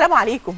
السلام عليكم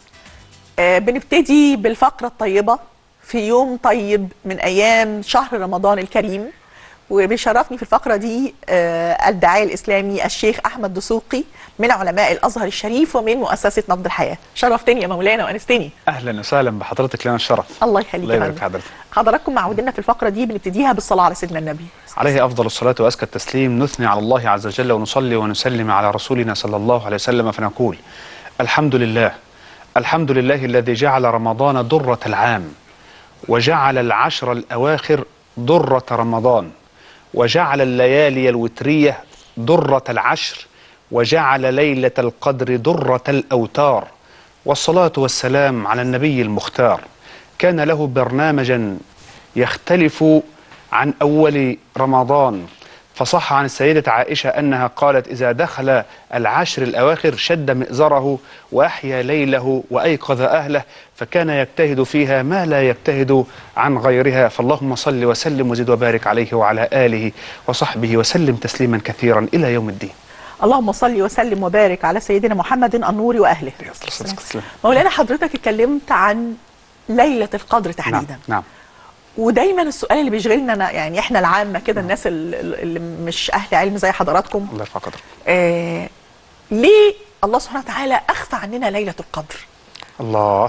آه بنبتدي بالفقرة الطيبة في يوم طيب من أيام شهر رمضان الكريم وبيشرفني في الفقرة دي آه الداعية الإسلامي الشيخ أحمد دسوقي من علماء الأزهر الشريف ومن مؤسسة نبض الحياة شرفتني يا مولانا وأنستني اهلا وسهلا بحضرتك لنا الشرف الله يخليك الله يا يبارك فندم. في حضرتك حضراتكم معودينا في الفقرة دي بنبتديها بالصلاة على سيدنا النبي عليه افضل الصلاه وازكى التسليم نثني على الله عز وجل ونصلي ونسلم على رسولنا صلى الله عليه وسلم فنقول الحمد لله الحمد لله الذي جعل رمضان دره العام وجعل العشر الاواخر دره رمضان وجعل الليالي الوتريه دره العشر وجعل ليله القدر دره الاوتار والصلاه والسلام على النبي المختار كان له برنامجا يختلف عن أول رمضان فصح عن السيدة عائشة أنها قالت إذا دخل العشر الأواخر شد مئزره وأحيا ليله وأيقظ أهله فكان يجتهد فيها ما لا يجتهد عن غيرها فاللهم صل وسلم وزد وبارك عليه وعلى آله وصحبه وسلم تسليما كثيرا إلى يوم الدين اللهم صل وسلم وبارك على سيدنا محمد النور وأهله مولانا حضرتك اتكلمت عن ليلة القدر نعم تحديدا نعم ودايما السؤال اللي بيشغلنا أنا يعني احنا العامة كده الناس اللي اللي مش أهل علم زي حضراتكم الله يرفع قدرك آه ليه الله سبحانه وتعالى أخفى عننا ليلة القدر الله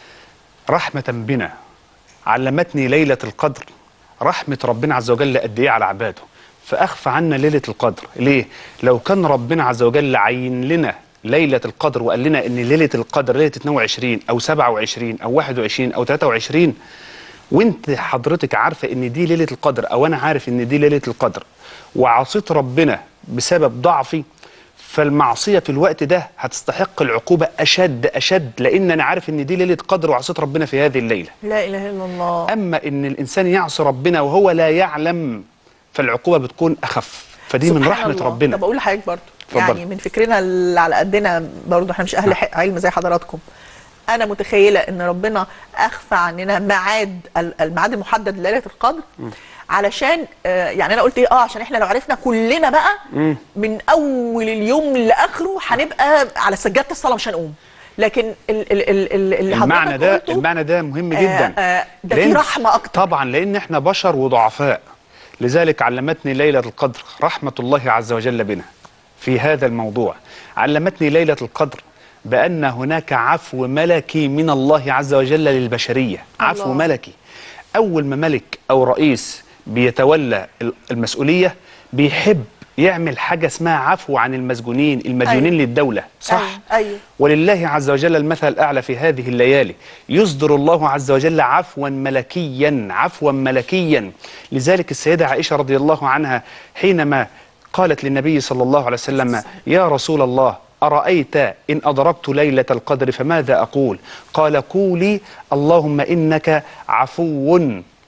رحمة بنا علمتني ليلة القدر رحمة ربنا عز وجل قد إيه على عباده فأخفى عنا ليلة القدر ليه؟ لو كان ربنا عز وجل عين لنا ليلة القدر وقال لنا إن ليلة القدر ليلة 22 أو 27 أو 21 أو 23 وانت حضرتك عارفة إن دي ليلة القدر أو أنا عارف إن دي ليلة القدر وعصيت ربنا بسبب ضعفي فالمعصية في الوقت ده هتستحق العقوبة أشد أشد لأن أنا عارف إن دي ليلة قدر وعصيت ربنا في هذه الليلة لا إله إلا الله أما إن الإنسان يعصي ربنا وهو لا يعلم فالعقوبة بتكون أخف فدي من سبحان رحمة الله. ربنا طب اقول لحضرتك برضه اتفضل. يعني من فكرنا اللي على قدنا برضه احنا مش اهل ح- علم زي حضراتكم انا متخيله ان ربنا اخفى عننا ميعاد ال- الميعاد المحدد لليله القدر علشان آه يعني انا قلت ايه اه عشان احنا لو عرفنا كلنا بقى من اول اليوم لاخره هنبقى على سجاده الصلاه مش هنقوم لكن ال ال ال ال اللي المعنى حضرتك ده قلته، المعنى ده مهم آه، جدا آه، ده في لأن- رحمة أكتر. طبعا لأن احنا بشر وضعفاء لذلك علمتني ليلة القدر رحمة الله عز وجل بنا في هذا الموضوع علمتني ليلة القدر بأن هناك عفو ملكي من الله عز وجل للبشرية عفو الله. ملكي أول ما ملك أو رئيس بيتولى ال- المسؤولية بيحب يعمل حاجة اسمها عفو عن المسجونين المديونين أيوة. للدولة صح؟ أيوة، أيوة. ولله عز وجل المثل الأعلى في هذه الليالي يصدر الله عز وجل عفوا ملكيا عفوا ملكيا لذلك السيدة عائشة رضي الله عنها حينما قالت للنبي صلى الله عليه وسلم يا رسول الله أرأيت إن أدركت ليلة القدر فماذا أقول قال قولي اللهم إنك عفو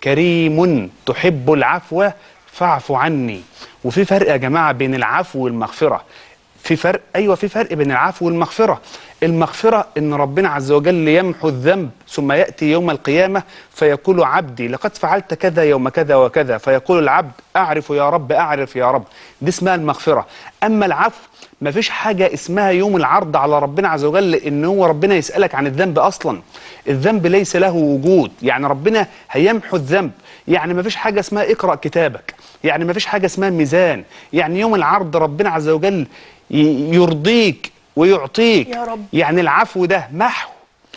كريم تحب العفو فاعف عني وفي فرق يا جماعة بين العفو والمغفرة في فرق ايوه في فرق بين العفو والمغفره المغفره ان ربنا عز وجل يمحو الذنب ثم ياتي يوم القيامه فيقول عبدي لقد فعلت كذا يوم كذا وكذا فيقول العبد اعرف يا رب اعرف يا رب دي اسمها المغفره اما العفو ما فيش حاجه اسمها يوم العرض على ربنا عز وجل ان هو ربنا يسالك عن الذنب اصلا الذنب ليس له وجود يعني ربنا هيمحو الذنب يعني ما فيش حاجه اسمها اقرا كتابك يعني ما فيش حاجه اسمها ميزان يعني يوم العرض ربنا عز وجل ي- يرضيك ويعطيك يا رب. يعني العفو ده محو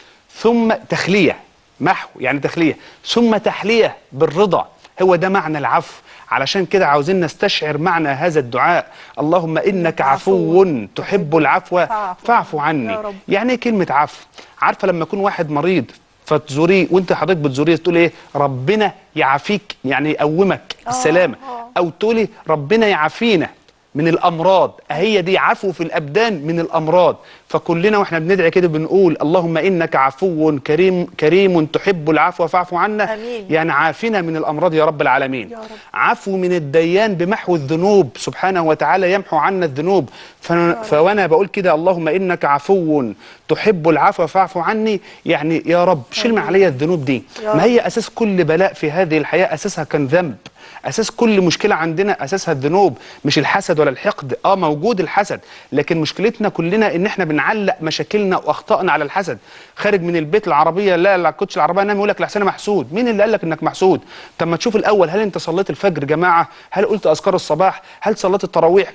ثم تخلية محو يعني تخلية ثم تحلية بالرضا هو ده معنى العفو علشان كده عاوزين نستشعر معنى هذا الدعاء اللهم إنك عفو تحب العفو فاعف فاعف عني يا رب. يعني ايه كلمة عفو عارفة لما يكون واحد مريض فتزوريه وانت حضرتك بتزوريه تقول ايه ربنا يعافيك يعني يقومك بالسلامة او تقولي ربنا يعافينا من الامراض هي دي عفو في الابدان من الامراض فكلنا واحنا بندعي كده بنقول اللهم انك عفو كريم كريم تحب العفو فاعف عنا آمين. يعني عافنا من الامراض يا رب العالمين يا رب. عفو من الديان بمحو الذنوب سبحانه وتعالى يمحو عنا الذنوب فأنا فوانا بقول كده اللهم انك عفو تحب العفو فاعف عني يعني يا رب شيل من عليا الذنوب دي يا ما هي اساس كل بلاء في هذه الحياه اساسها كان ذنب اساس كل مشكله عندنا اساسها الذنوب مش الحسد ولا الحقد اه موجود الحسد لكن مشكلتنا كلنا ان احنا بنعلق مشاكلنا واخطائنا على الحسد خارج من البيت العربيه لا لا كنتش العربيه نام يقول لك لحسن أنا محسود مين اللي قال لك انك محسود طب ما تشوف الاول هل انت صليت الفجر جماعه هل قلت اذكار الصباح هل صليت التراويح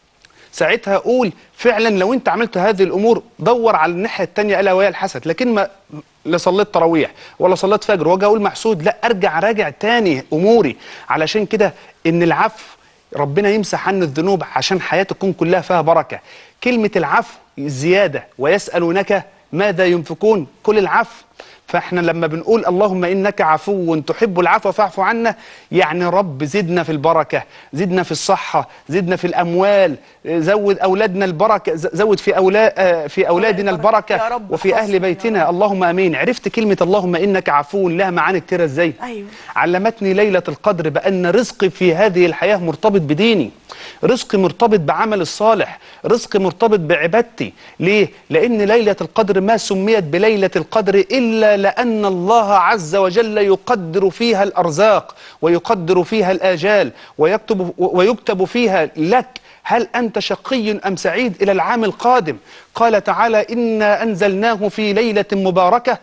ساعتها اقول فعلا لو انت عملت هذه الامور دور على الناحيه الثانيه الا وهي الحسد لكن ما لا صليت تراويح ولا صليت فجر واجي اقول محسود لا ارجع راجع تاني اموري علشان كده ان العفو ربنا يمسح عنه الذنوب عشان حياته تكون كلها فيها بركه كلمه العفو زياده ويسالونك ماذا ينفقون كل العفو فاحنا لما بنقول اللهم انك عفو تحب العفو فاعف عنا يعني رب زدنا في البركه زدنا في الصحه زدنا في الاموال زود اولادنا البركه ز- زود في اولاد في اولادنا البركة. البركه يا رب وفي احفظنا اهل يا بيتنا اللهم امين عرفت كلمه اللهم انك عفو لها معاني كتيره ازاي أيوة. علمتني ليله القدر بان رزقي في هذه الحياه مرتبط بديني رزقي مرتبط بعمل الصالح رزقي مرتبط بعبادتي ليه لان ليله القدر ما سميت بليله القدر الا لان الله عز وجل يقدر فيها الارزاق ويقدر فيها الاجال ويكتب ويكتب فيها لك هل أنت شقي أم سعيد إلى العام القادم قال تعالى إنا أنزلناه في ليلة مباركة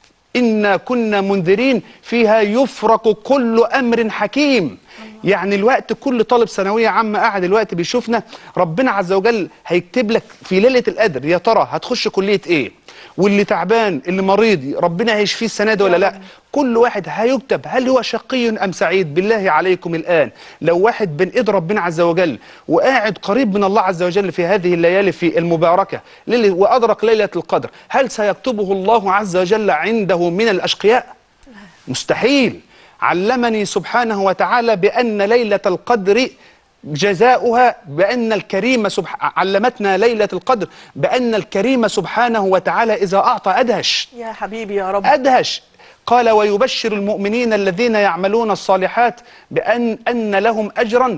إنا كنا منذرين فيها يفرق كل أمر حكيم يعني الوقت كل طالب ثانوية عامة قاعد الوقت بيشوفنا ربنا عز وجل هيكتب لك في ليلة القدر يا ترى هتخش كلية إيه واللي تعبان اللي مريض ربنا هيشفيه السنة دي ولا لا كل واحد هيكتب هل هو شقي أم سعيد بالله عليكم الآن لو واحد بين إيد ربنا عز وجل وقاعد قريب من الله عز وجل في هذه الليالي في المباركة ليلة وأدرك ليلة القدر هل سيكتبه الله عز وجل عنده من الأشقياء مستحيل علمني سبحانه وتعالى بأن ليلة القدر جزاؤها بأن الكريم سبح... علمتنا ليلة القدر بأن الكريم سبحانه وتعالى إذا أعطى أدهش يا حبيبي يا رب أدهش قال ويبشر المؤمنين الذين يعملون الصالحات بأن أن لهم أجرا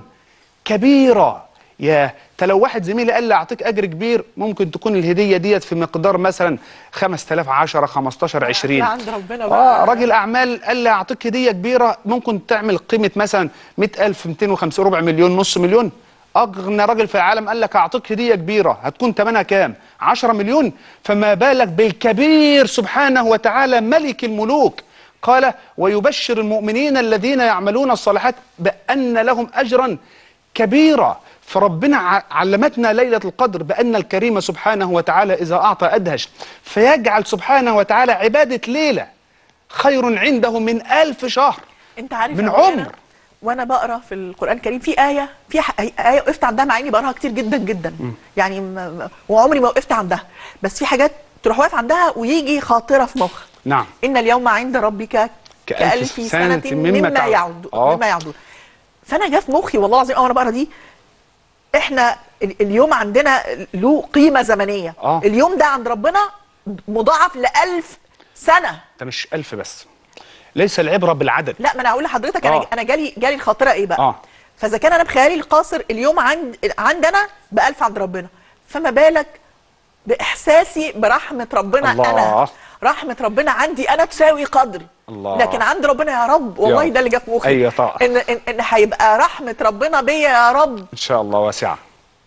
كبيرا يا لو واحد زميلي قال لي أعطيك أجر كبير ممكن تكون الهدية ديت في مقدار مثلا 5000 10 15 20 لا عند ربنا بقى. اه راجل أعمال قال لي أعطيك هدية كبيرة ممكن تعمل قيمة مثلا 100000 250 ربع مليون نص مليون أغنى راجل في العالم قال لك أعطيك هدية كبيرة هتكون ثمنها كام 10 مليون فما بالك بالكبير سبحانه وتعالى ملك الملوك قال ويبشر المؤمنين الذين يعملون الصالحات بأن لهم أجرا كبيرا فربنا ع- علمتنا ليلة القدر بأن الكريم سبحانه وتعالى إذا أعطى أدهش فيجعل سبحانه وتعالى عبادة ليلة خير عنده من ألف شهر انت عارف من يا مولانا، عمر. وانا بقرا في القران الكريم في ايه في ح- ايه وقفت عندها مع اني بقراها كتير جدا جدا يعني م- م- وعمري ما وقفت عندها بس في حاجات تروح واقف عندها ويجي خاطره في مخك نعم ان اليوم عند ربك كألف كألف سنة سنة, مما مما تعود. يعود آه. مما يعودون فانا جه في مخي والله العظيم اول ما بقرا دي احنا ال- اليوم عندنا له قيمه زمنيه آه. اليوم ده عند ربنا مضاعف لألف سنه ده مش ألف بس ليس العبرة بالعدد لا ما انا هقول لحضرتك آه. انا انا جالي جالي الخاطره ايه بقى آه. فاذا كان انا بخيالي القاصر اليوم عند عندنا بألف عند ربنا فما بالك باحساسي برحمه ربنا الله. انا رحمه ربنا عندي انا تساوي قدري الله. لكن عند ربنا يا رب والله رب. ده اللي جه في مخي أيوة طبعا. ان ان, إن هيبقى رحمه ربنا بيا يا رب إن شاء الله واسعة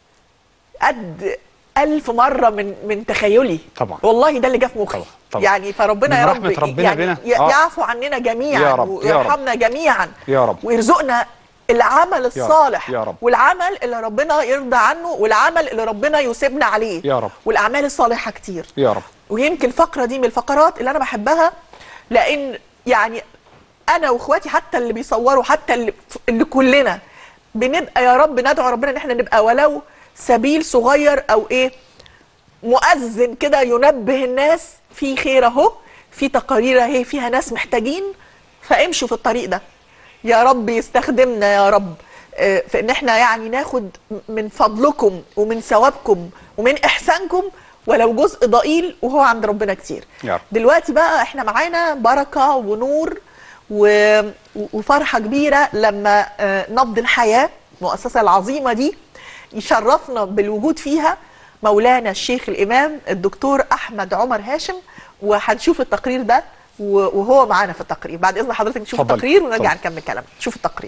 قد ألف مرة من من تخيلي طبعا. والله ده اللي جه في مخي طبعا. طبعا. يعني فربنا من يا رحمة رب ربنا يعني بنا. ي- آه. يعفو عننا جميعا يا رب. يا رب. ويرحمنا جميعا يا رب. ويرزقنا العمل الصالح يا رب. والعمل اللي ربنا يرضى عنه والعمل اللي ربنا يثيبنا عليه يا رب. والاعمال الصالحه كتير يا رب ويمكن الفقره دي من الفقرات اللي انا بحبها لان يعني انا واخواتي حتى اللي بيصوروا حتى اللي, اللي كلنا بنبقى يا رب ندعو ربنا ان احنا نبقى ولو سبيل صغير او ايه مؤذن كده ينبه الناس في خير اهو في تقارير اهي فيها ناس محتاجين فامشوا في الطريق ده يا رب يستخدمنا يا رب آه، في ان احنا يعني ناخد من فضلكم ومن ثوابكم ومن احسانكم ولو جزء ضئيل وهو عند ربنا كتير يا رب. دلوقتي بقى احنا معانا بركه ونور و... وفرحه كبيره لما آه، نبض الحياه المؤسسه العظيمه دي يشرفنا بالوجود فيها مولانا الشيخ الامام الدكتور احمد عمر هاشم وهنشوف التقرير ده و- وهو معانا في التقرير بعد اذن حضرتك نشوف اتفضل. التقرير ونرجع اتفضل. نكمل كلامنا شوف التقرير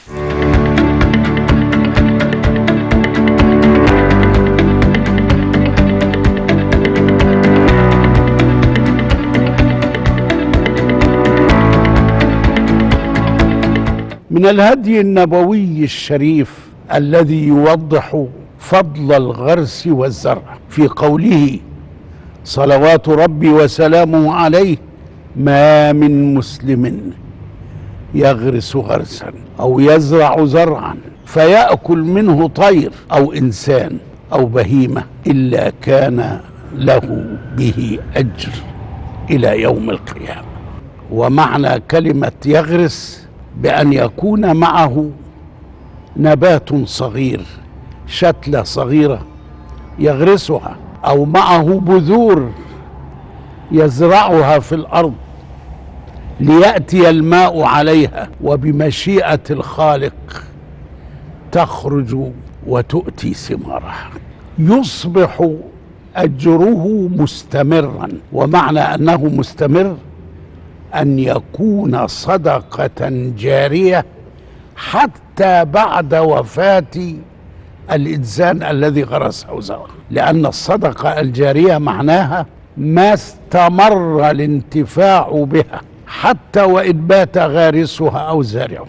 من الهدي النبوي الشريف الذي يوضح فضل الغرس والزرع في قوله صلوات ربي وسلامه عليه ما من مسلم يغرس غرسا او يزرع زرعا فياكل منه طير او انسان او بهيمه الا كان له به اجر الى يوم القيامه ومعنى كلمه يغرس بان يكون معه نبات صغير شتله صغيره يغرسها او معه بذور يزرعها في الارض لياتي الماء عليها وبمشيئه الخالق تخرج وتؤتي ثمارها يصبح اجره مستمرا ومعنى انه مستمر ان يكون صدقه جاريه حتى بعد وفاه الانسان الذي غرسه زرعا لان الصدقه الجاريه معناها ما استمر الانتفاع بها حتى وان بات غارسها او زارعها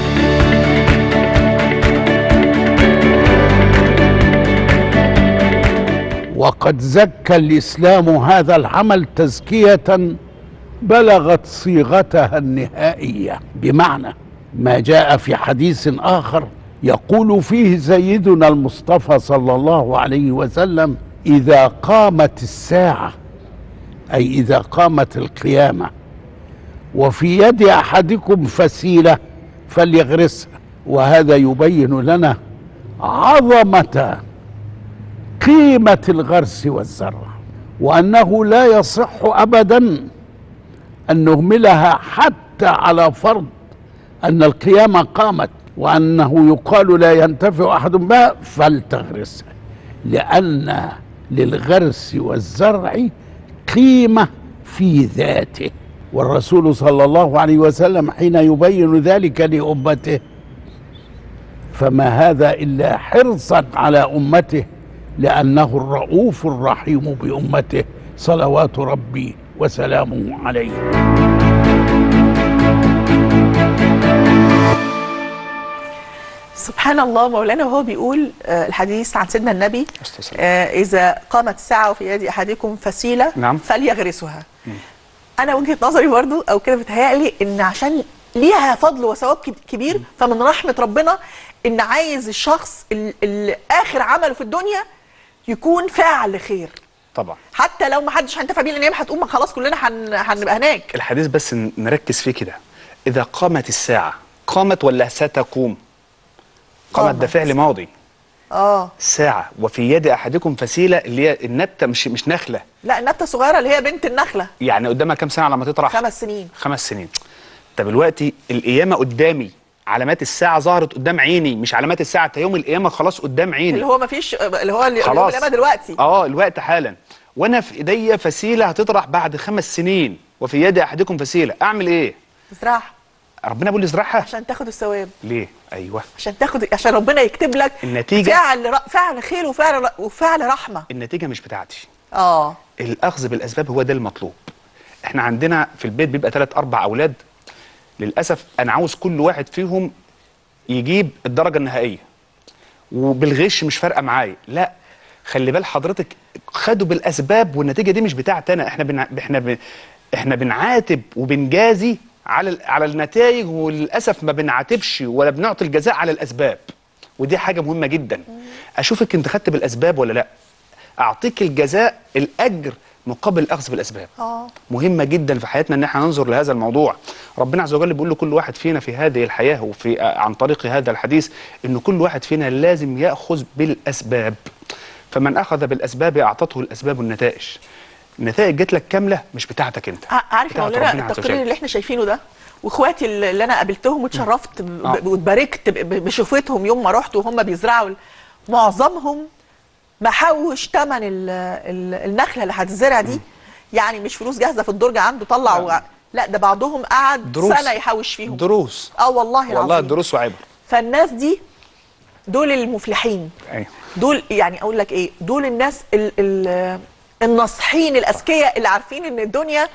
وقد زكى الاسلام هذا العمل تزكيه بلغت صيغتها النهائيه بمعنى ما جاء في حديث اخر يقول فيه سيدنا المصطفى صلى الله عليه وسلم اذا قامت الساعه اي اذا قامت القيامه وفي يد احدكم فسيله فليغرسها وهذا يبين لنا عظمه قيمه الغرس والزرع وانه لا يصح ابدا ان نهملها حتى على فرض ان القيامه قامت وانه يقال لا ينتفع احد بها فلتغرسها لان للغرس والزرع قيمه في ذاته والرسول صلى الله عليه وسلم حين يبين ذلك لامته فما هذا الا حرصا على امته لانه الرؤوف الرحيم بامته صلوات ربي وسلامه عليه سبحان الله مولانا وهو بيقول آه، الحديث عن سيدنا النبي آه، إذا قامت الساعة وفي يد أحدكم فسيلة نعم. فليغرسها أنا وجهة نظري برضو أو كده بتهيألي إن عشان ليها فضل وثواب كب- كبير فمن رحمة ربنا إن عايز الشخص ال- اللي آخر عمله في الدنيا يكون فاعل خير طبعا حتى لو ما حدش هينتفع بيه لان هي هتقوم خلاص كلنا هن- هنبقى هناك الحديث بس ن- نركز فيه كده إذا قامت الساعة قامت ولا ستقوم قامت ده قامت. فعل ماضي اه ساعة وفي يد أحدكم فسيلة اللي هي النبتة مش مش نخلة لا النبته الصغيره اللي هي بنت النخله يعني قدامها كام سنة على ما تطرح خمس سنين خمس سنين طب دلوقتي القيامة قدامي علامات الساعة ظهرت قدام عيني مش علامات الساعة تا يوم القيامة خلاص قدام عيني اللي هو ما فيش اللي هو اللي خلاص اللي هو دلوقتي اه الوقت حالا وانا في ايديا فسيله هتطرح بعد خمس سنين وفي يد احدكم فسيله اعمل ايه تزرعها ربنا بيقول لي ازرعها عشان تاخد الثواب ليه ايوه عشان تاخد عشان ربنا يكتب لك النتيجة؟ فعل ر... فعل خير وفعل ر... وفعل رحمه النتيجه مش بتاعتي اه الاخذ بالاسباب هو ده المطلوب احنا عندنا في البيت بيبقى ثلاث اربع اولاد للاسف انا عاوز كل واحد فيهم يجيب الدرجه النهائيه وبالغش مش فارقه معايا لا خلي بال حضرتك خدوا بالاسباب والنتيجه دي مش بتاعتي انا احنا بنع... احنا ب... احنا بنعاتب وبنجازي على ال... على النتائج وللاسف ما بنعاتبش ولا بنعطي الجزاء على الاسباب ودي حاجه مهمه جدا اشوفك انت خدت بالاسباب ولا لا اعطيك الجزاء الاجر مقابل الاخذ بالاسباب اه مهمه جدا في حياتنا ان احنا ننظر لهذا الموضوع ربنا عز وجل بيقول لكل واحد فينا في هذه الحياه وفي عن طريق هذا الحديث ان كل واحد فينا لازم ياخذ بالاسباب فمن اخذ بالاسباب اعطته الاسباب النتائج النتائج جت لك كامله مش بتاعتك انت ع- عارف يا بتاعت مولانا ربنا عز التقرير وجل. اللي احنا شايفينه ده واخواتي اللي اللي انا قابلتهم واتشرفت ب- آه. ب- واتباركت ب- ب- بشوفتهم يوم ما رحت وهم بيزرعوا ال- معظمهم محوش ثمن ال- ال- النخله اللي هتزرع دي يعني مش فلوس جاهزه في الدرج عنده طلع لا. و... لا ده بعضهم قعد دروس سنه يحوش فيهم دروس اه والله العظيم والله دروس وعبر فالناس دي دول المفلحين ايوه دول يعني اقول لك ايه دول الناس ال ال الناصحين الاذكياء اللي عارفين ان الدنيا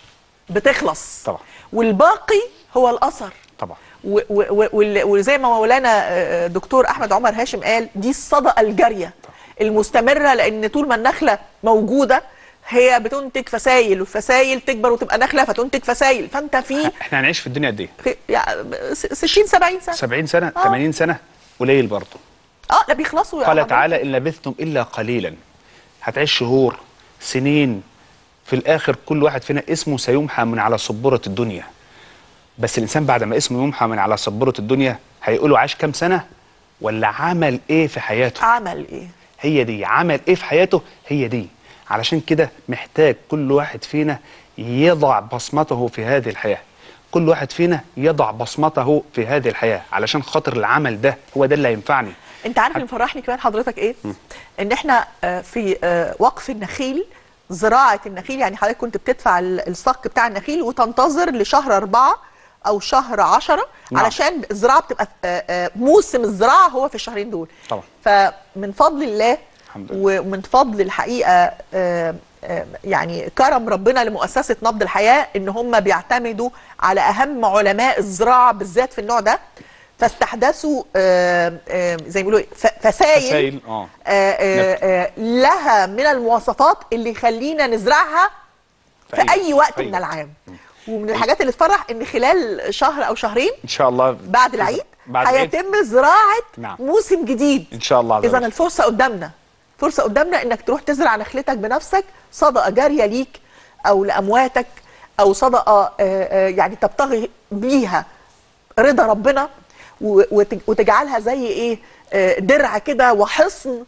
بتخلص طبعا. والباقي هو الاثر طبعا و- و- و- وال- وزي ما مولانا آه، دكتور احمد عمر هاشم قال دي الصدقه الجاريه المستمره لان طول ما النخله موجوده هي بتنتج فسايل والفسايل تكبر وتبقى نخله فتنتج فسايل فانت في احنا هنعيش في الدنيا قد ايه؟ في- يعني س- 60 70 سنه 70 سنه آه. 80 سنه قليل برضه اه لا بيخلصوا يا قال حضرتك. تعالى ان لبثتم الا قليلا هتعيش شهور سنين في الاخر كل واحد فينا اسمه سيمحى من على سبوره الدنيا بس الانسان بعد ما اسمه يمحى من على سبوره الدنيا هيقولوا عاش كام سنه ولا عمل ايه في حياته عمل ايه هي دي عمل ايه في حياته هي دي علشان كده محتاج كل واحد فينا يضع بصمته في هذه الحياة كل واحد فينا يضع بصمته في هذه الحياة علشان خاطر العمل ده هو ده اللي هينفعني انت عارف اللي مفرحني كمان حضرتك ايه ان احنا آه، في آه، وقف النخيل زراعه النخيل يعني حضرتك كنت بتدفع ال- الصك بتاع النخيل وتنتظر لشهر أربعة او شهر عشرة نعم. علشان الزراعه بتبقى آه، آه، موسم الزراعه هو في الشهرين دول طبعا. فمن فضل الله الحمد لله. ومن فضل الحقيقه آه، آه، يعني كرم ربنا لمؤسسه نبض الحياه ان هم بيعتمدوا على اهم علماء الزراعه بالذات في النوع ده فاستحدثوا آه، آه، زي ما بيقولوا إيه، ف- فسايل فسايل اه آه، آه، آه، لها من المواصفات اللي يخلينا نزرعها في في أي- اي وقت في أي من وقت. العام ومن الحاجات اللي تفرح ان خلال شهر او شهرين ان شاء الله بعد العيد بعد العيد هيتم زراعه نعم. موسم جديد ان شاء الله عز اذا وجل. الفرصه قدامنا فرصه قدامنا انك تروح تزرع نخلتك بنفسك صدقه جاريه ليك او لامواتك او صدقه آه، آه، يعني تبتغي بيها رضا ربنا و- وت- وتجعلها زي ايه آه، درع كده وحصن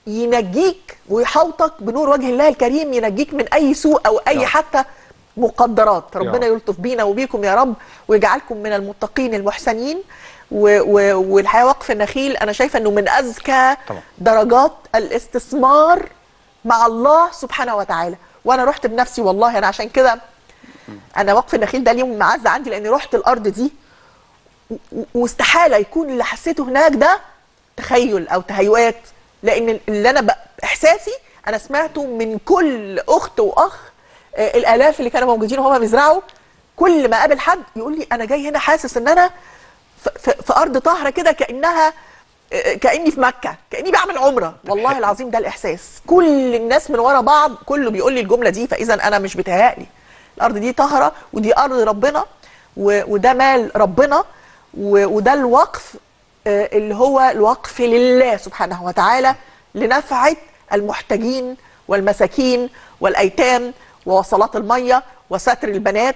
ينجيك ويحوطك بنور وجه الله الكريم ينجيك من اي سوء او يا اي رب. حتى مقدرات يا ربنا رب. يلطف بينا وبيكم يا رب ويجعلكم من المتقين المحسنين و و والحقيقه وقف النخيل انا شايفه انه من اذكى طبعا. درجات الاستثمار مع الله سبحانه وتعالى وانا رحت بنفسي والله انا عشان كده انا وقف النخيل ده اليوم معز عندي لاني رحت الارض دي و- و- واستحاله يكون اللي حسيته هناك ده تخيل او تهيؤات لان اللي انا ب- احساسي انا سمعته من كل اخت واخ آه، الالاف اللي كانوا موجودين وهما بيزرعوا كل ما قابل حد يقول لي انا جاي هنا حاسس ان انا في, في, في ارض طاهره كده كانها آه، كاني في مكه كاني بعمل عمره والله العظيم ده الاحساس كل الناس من ورا بعض كله بيقول لي الجمله دي فاذا انا مش بتهيألي الارض دي طاهره ودي ارض ربنا و- وده مال ربنا و- وده الوقف آه، اللي هو الوقف لله سبحانه وتعالى لنفعة المحتاجين والمساكين والأيتام ووصلات المية وستر البنات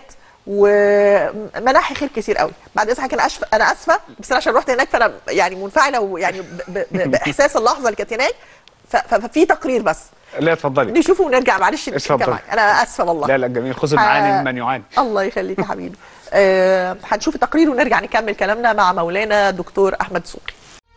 ومناحي خير كتير قوي بعد اذنك انا أشف... انا اسفه بس انا عشان رحت هناك فانا يعني منفعله ويعني ب... ب... ب... باحساس اللحظه اللي كانت هناك ف... ف- ففي تقرير بس لا اتفضلي نشوفه ونرجع معلش اتفضل. كمان. انا اسفه والله لا لا جميل خذ آه، المعاني ممن يعاني الله يخليك يا حبيبي آه، هنشوف التقرير ونرجع نكمل كلامنا مع مولانا دكتور احمد سوقي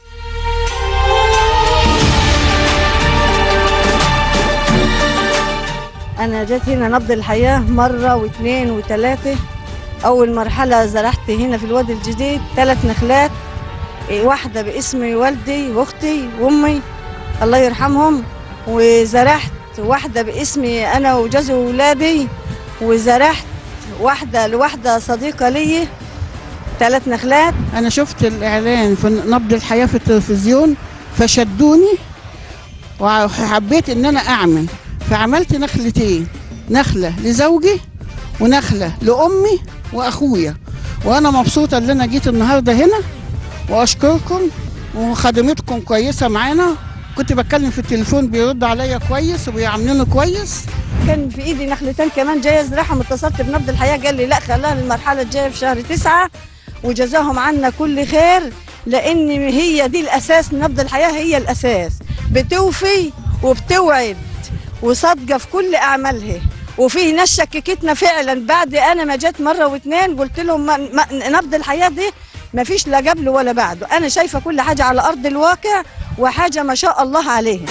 أنا جيت هنا نبض الحياة مرة واثنين وثلاثة أول مرحلة زرعت هنا في الوادي الجديد ثلاث نخلات إيه، واحدة باسم والدي وأختي وأمي الله يرحمهم وزرعت واحدة باسمي أنا وجوزي وولادي وزرعت واحدة لواحدة صديقة لي ثلاث نخلات أنا شفت الإعلان في نبض الحياة في التلفزيون فشدوني وحبيت إن أنا أعمل فعملت نخلتين نخلة لزوجي ونخلة لأمي وأخويا وأنا مبسوطة إن أنا جيت النهاردة هنا وأشكركم وخدمتكم كويسة معانا كنت بتكلم في التليفون بيرد عليا كويس وبيعاملوني كويس كان في ايدي نخلتين كمان جايه ازرعهم اتصلت بنبض الحياه قال لي لا خلاها للمرحله الجايه في شهر تسعة وجزاهم عنا كل خير لان هي دي الاساس نبض الحياه هي الاساس بتوفي وبتوعد وصادقه في كل اعمالها وفي ناس شككتنا فعلا بعد انا ما جيت مره واثنين قلت لهم ما ما نبض الحياه دي ما فيش لا قبله ولا بعده انا شايفه كل حاجه على ارض الواقع وحاجه ما شاء الله عليها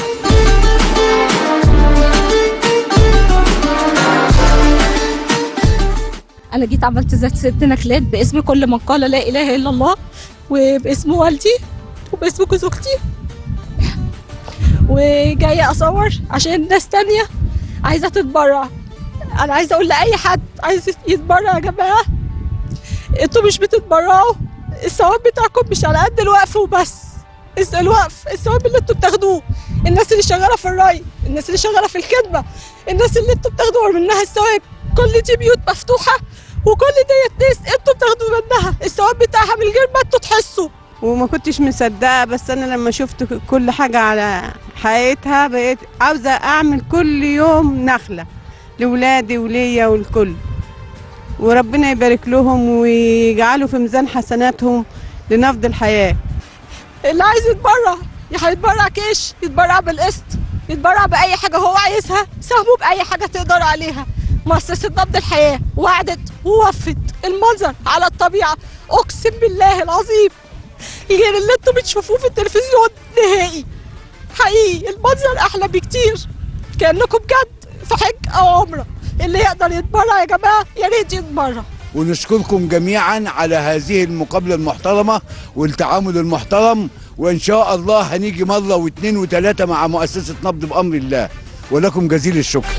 انا جيت عملت ذات ست نكلات باسم كل من قال لا اله الا الله وباسم والدي وباسم جوز اختي وجايه اصور عشان ناس تانية عايزه تتبرع انا عايزه اقول لاي حد عايز يتبرع يا جماعه انتوا مش بتتبرعوا الثواب بتاعكم مش على قد الوقف وبس الس- الوقف الثواب اللي انتوا بتاخدوه الناس اللي شغاله في الري الناس اللي شغاله في الخدمه الناس اللي انتوا بتاخدوا منها الثواب كل دي بيوت مفتوحه وكل ديت ناس انتوا بتاخدوا منها الثواب بتاعها من غير ما انتوا تحسوا وما كنتش مصدقه بس انا لما شفت ك- كل حاجه على حقيقتها بقيت عاوزه اعمل كل يوم نخله لاولادي وليا والكل وربنا يبارك لهم ويجعلوا في ميزان حسناتهم لنفض الحياه اللي عايز يتبرع يا هيتبرع كاش يتبرع بالقسط يتبرع باي حاجه هو عايزها ساهموا باي حاجه تقدر عليها مؤسسه نبض الحياه وعدت ووفت المنظر على الطبيعه اقسم بالله العظيم غير اللي انتوا بتشوفوه في التلفزيون نهائي حقيقي المنظر احلى بكتير كانكم بجد في حج او عمره اللي يقدر يتبرع يا جماعه يا ريت يتبرع ونشكركم جميعا على هذه المقابلة المحترمة والتعامل المحترم وإن شاء الله هنيجي مرة واثنين وثلاثة مع مؤسسة نبض بأمر الله ولكم جزيل الشكر